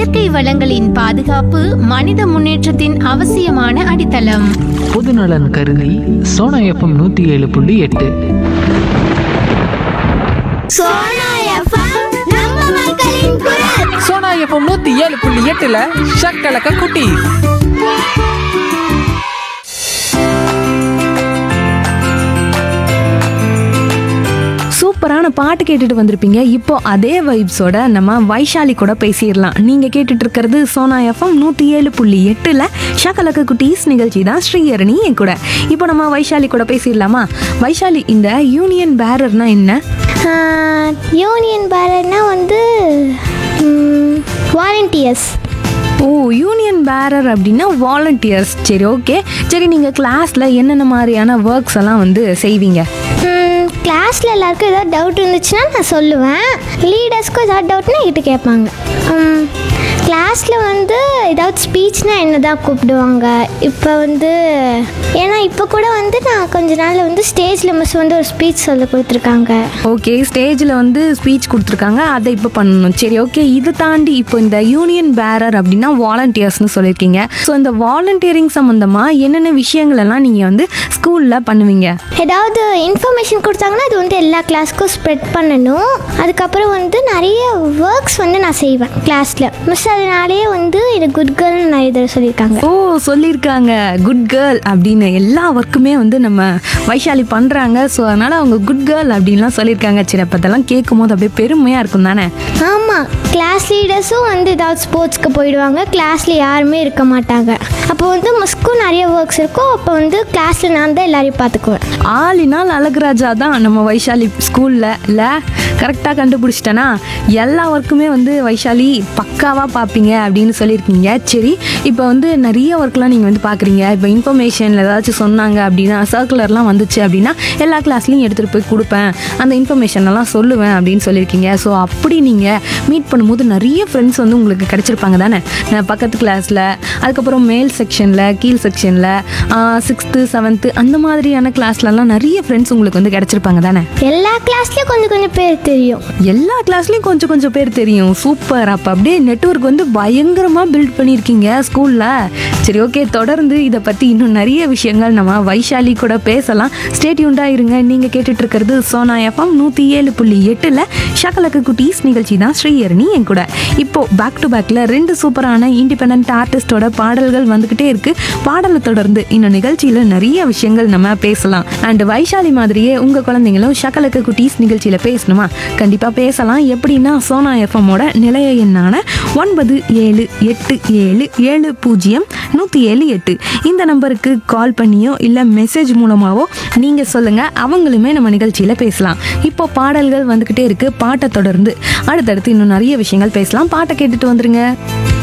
இயற்கை வளங்களின் பாதுகாப்பு மனித முன்னேற்றத்தின் அவசியமான அடித்தளம் பொதுநலன் கருதி சோனா எஃப்எம் நூற்றி ஏழு புள்ளி எட்டு சோனா எஃப்எம் நூத்தி ஏழு புள்ளி எட்டுல ஷக்கலக்க குட்டி சூப்பரான பாட்டு கேட்டுட்டு வந்திருப்பீங்க இப்போ அதே வைப்ஸோட நம்ம வைஷாலி கூட பேசிடலாம் நீங்க கேட்டுட்டு இருக்கிறது சோனா எஃப்எம் நூத்தி ஏழு புள்ளி எட்டுல ஷகலக்க குட்டீஸ் நிகழ்ச்சி தான் ஸ்ரீஹரணி என் கூட இப்போ நம்ம வைஷாலி கூட பேசிடலாமா வைஷாலி இந்த யூனியன் பேரர்னா என்ன யூனியன் பேரர்னா வந்து வாலண்டியர்ஸ் ஓ யூனியன் பேரர் அப்படின்னா வாலண்டியர்ஸ் சரி ஓகே சரி நீங்கள் கிளாஸில் என்னென்ன மாதிரியான ஒர்க்ஸ் எல்லாம் வந்து செய்வீங்க கிளாஸில் எல்லாருக்கும் ஏதாவது டவுட் இருந்துச்சுன்னா நான் சொல்லுவேன் லீடர்ஸ்க்கும் ஏதாவது டவுட்னா என்கிட்ட கேட்பாங்க கிளாஸில் வந்து ஏதாவது ஸ்பீச்னா என்ன தான் கூப்பிடுவாங்க இப்போ வந்து ஏன்னா இப்போ கூட வந்து நான் கொஞ்ச நாள் வந்து ஸ்டேஜில் மிஸ் வந்து ஒரு ஸ்பீச் சொல்லி கொடுத்துருக்காங்க ஓகே ஸ்டேஜில் வந்து ஸ்பீச் கொடுத்துருக்காங்க அதை இப்போ பண்ணணும் சரி ஓகே இதை தாண்டி இப்போ இந்த யூனியன் பேரர் அப்படின்னா வாலண்டியர்ஸ்னு சொல்லியிருக்கீங்க ஸோ இந்த வாலண்டியரிங் சம்மந்தமாக என்னென்ன விஷயங்கள் எல்லாம் நீங்கள் வந்து ஸ்கூலில் பண்ணுவீங்க ஏதாவது இன்ஃபர்மேஷன் கொடுத்தாங்கன்னா அது வந்து எல்லா கிளாஸ்க்கும் ஸ்ப்ரெட் பண்ணணும் அதுக்கப்புறம் வந்து நிறைய ஒர்க்ஸ் வந்து நான் செய்வேன் கிளாஸில் மிஸ் அதனாலேயே வந்து எனக்கு குட் கேர்ள்னு நிறைய தடவை சொல்லியிருக்காங்க ஓ சொல்லியிருக்காங்க குட் கேர்ள் அப்படின்னு எல்லா ஒர்க்குமே வந்து நம்ம வைஷாலி பண்ணுறாங்க ஸோ அதனால் அவங்க குட் கேர்ள் அப்படின்லாம் சொல்லியிருக்காங்க சரி அப்போ அதெல்லாம் கேட்கும் போது அப்படியே பெருமையாக இருக்கும் தானே ஆமாம் கிளாஸ் லீடர்ஸும் வந்து ஏதாவது ஸ்போர்ட்ஸ்க்கு போயிடுவாங்க கிளாஸில் யாருமே இருக்க மாட்டாங்க அப்போ வந்து மிஸ்க்கும் நிறைய ஒர்க்ஸ் இருக்கும் அப்போ வந்து கிளாஸில் நான் தான் எல்லாரையும் பார்த்துக்குவேன் ஆளினால் அழகுராஜா தான் நம்ம வைஷாலி ஸ்கூலில் இல்லை கரெக்டாக கண்டுபிடிச்சிட்டேனா எல்லா ஒர்க்குமே வந்து வைஷாலி பக்காவாக பார்ப்பீங்க அப்படின்னு சொல்லியிருக்கீங்க சரி இப்போ வந்து நிறைய ஒர்க்லாம் நீங்கள் வந்து பார்க்குறீங்க இப்போ இன்ஃபர்மேஷனில் ஏதாச்சும் சொன்னாங்க அப்படின்னா சர்க்குலர்லாம் வந்துச்சு அப்படின்னா எல்லா கிளாஸ்லையும் எடுத்துகிட்டு போய் கொடுப்பேன் அந்த இன்ஃபர்மேஷன் எல்லாம் சொல்லுவேன் அப்படின்னு சொல்லியிருக்கீங்க ஸோ அப்படி நீங்கள் மீட் பண்ணும்போது நிறைய ஃப்ரெண்ட்ஸ் வந்து உங்களுக்கு கிடச்சிருப்பாங்க தானே நான் பக்கத்து கிளாஸில் அதுக்கப்புறம் மேல் செக்ஷனில் கீழ் செக்ஷனில் சிக்ஸ்த்து செவன்த்து அந்த மாதிரியான கிளாஸ்லலாம் நிறைய ஃப்ரெண்ட்ஸ் உங்களுக்கு வந்து கிடச்சிருப்பாங்க தானே எல்லா கிளாஸ்லேயும் கொஞ்சம் கொஞ்சம் பேர் தெரியும் எல்லா கிளாஸ்லேயும் கொஞ்சம் கொஞ்சம் பேர் தெரியும் சூப்பர் அப்போ அப்படியே நெட்வொர்க் வந்து பயங்கரமாக பில்ட் பண்ணியிருக்கீங்க ஸ்கூலில் சரி ஓகே தொடர்ந்து இதை பற்றி இன்னும் நிறைய விஷயங்கள் நம்ம வைஷாலி கூட பேசலாம் ஸ்டேட்யூண்டாக இருங்க நீங்கள் கேட்டுட்டு இருக்கிறது சோனா எஃப்எம் நூற்றி ஏழு புள்ளி எட்டில் ஷகலக்கு குட்டீஸ் நிகழ்ச்சி தான் ஸ்ரீஹரணி என் கூட இப்போ பேக் டு பேக்கில் ரெண்டு சூப்பரான இண்டிபெண்ட் ஆர்டிஸ்டோட பாடல்கள் வந்துக்கிட்டே இருக்கு பாடலை தொடர்ந்து இன்னும் நிகழ்ச்சியில் நிறைய விஷயங்கள் நம்ம பேசலாம் அண்ட் வைஷாலி மாதிரியே உங்கள் குழந்தைங்களும் ஷகலக்கு குட்டீஸ் நிகழ்ச்சியில் பேசணுமா கண்டிப்பாக பேசலாம் எப்படின்னா சோனா எஃப்எம்மோட நிலைய எண்ணான ஒன்பது ஏழு எட்டு ஏழு ஏழு பூஜ்ஜியம் நூற்றி ஏழு எட்டு இந்த நம்பருக்கு கால் பண்ணியோ இல்லை மெசேஜ் மூலமாவோ நீங்கள் சொல்லுங்கள் அவங்களுமே நம்ம நிகழ்ச்சியில் பேசலாம் இப்போ பாடல்கள் வந்துக்கிட்டே இருக்கு பாட்டை தொடர்ந்து அடுத்தடுத்து இன்னும் நிறைய விஷயங்கள் பேசலாம் பாட்டை கேட்டுட்டு வந்துருங்க